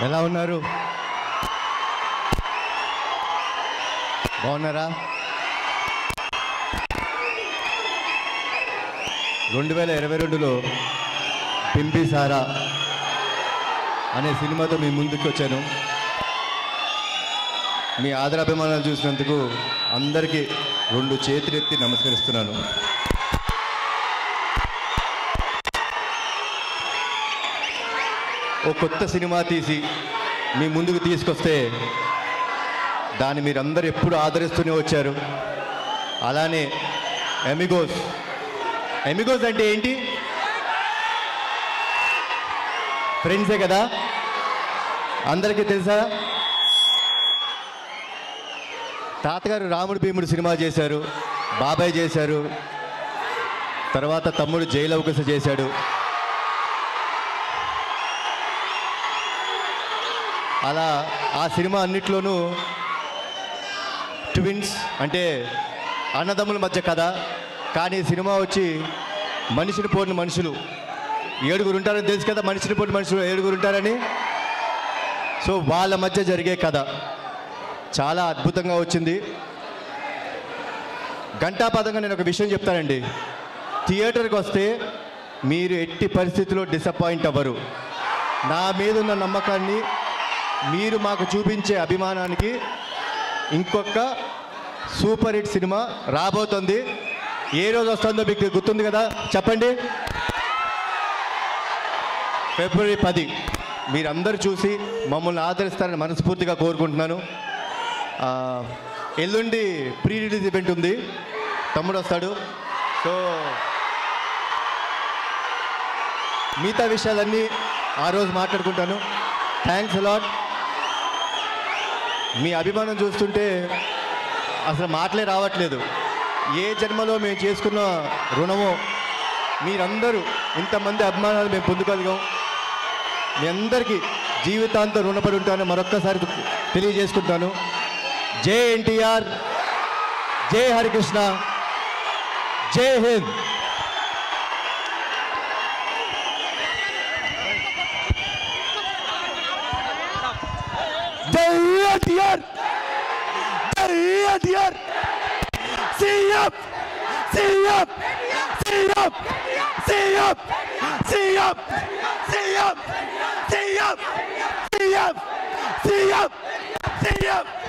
ఎలా ఉన్నారు బాగున్నారా రెండు వేల ఇరవై రెండులో పింబిసారా అనే సినిమాతో మీ ముందుకు వచ్చాను మీ ఆదరాభిమానాలు చూసినందుకు అందరికీ రెండు చేతులెత్తి నమస్కరిస్తున్నాను ఓ కొత్త సినిమా తీసి మీ ముందుకు తీసుకొస్తే దాన్ని మీరందరూ ఎప్పుడు ఆదరిస్తూనే వచ్చారు అలానే ఎమిగోస్ ఎమిగోస్ అంటే ఏంటి ఫ్రెండ్సే కదా అందరికీ తెలుసా తాతగారు రాముడు భీముడు సినిమా చేశారు బాబాయ్ చేశారు తర్వాత తమ్ముడు జైలవకస చేశాడు అలా ఆ సినిమా అన్నిట్లోనూ ట్విన్స్ అంటే అన్నదమ్ముల మధ్య కథ కానీ ఈ సినిమా వచ్చి మనిషిని పోడిన మనుషులు ఏడుగురు ఉంటారని తెలుసు కదా మనిషిని పోడిన మనుషులు ఏడుగురు ఉంటారని సో వాళ్ళ మధ్య జరిగే కథ చాలా అద్భుతంగా వచ్చింది ఘంటాపదంగా నేను ఒక విషయం చెప్తానండి థియేటర్కి వస్తే మీరు ఎట్టి పరిస్థితుల్లో డిసప్పాయింట్ అవ్వరు నా మీద ఉన్న నమ్మకాన్ని మీరు మాకు చూపించే అభిమానానికి ఇంకొక సూపర్ హిట్ సినిమా రాబోతుంది ఏ రోజు వస్తుందో మీకు గుర్తుంది కదా చెప్పండి ఫిబ్రవరి పది మీరందరూ చూసి మమ్మల్ని ఆదరిస్తారని మనస్ఫూర్తిగా కోరుకుంటున్నాను ఆ, ఎల్లుండి ప్రీ రిలీజ్ ఈవెంట్ ఉంది తమ్ముడు వస్తాడు సో మిగతా విషయాలన్నీ ఆ రోజు మాట్లాడుకుంటాను థ్యాంక్స్ అలాట్ మీ అభిమానం చూస్తుంటే అసలు మాటలే రావట్లేదు ఏ జన్మలో మేము చేసుకున్న రుణమో మీరందరూ ఇంతమంది అభిమానాలు మేము పొందుకోగలిగాం మీ అందరికీ జీవితాంతం రుణపడి ఉంటానని మరొక్కసారి తెలియజేసుకుంటాను జై ఎన్టీఆర్ జై హరికృష్ణ జై హింద్ జై ఎన్టీఆర్ జై NTR CM CM CM CM CM CM CM CM CM CM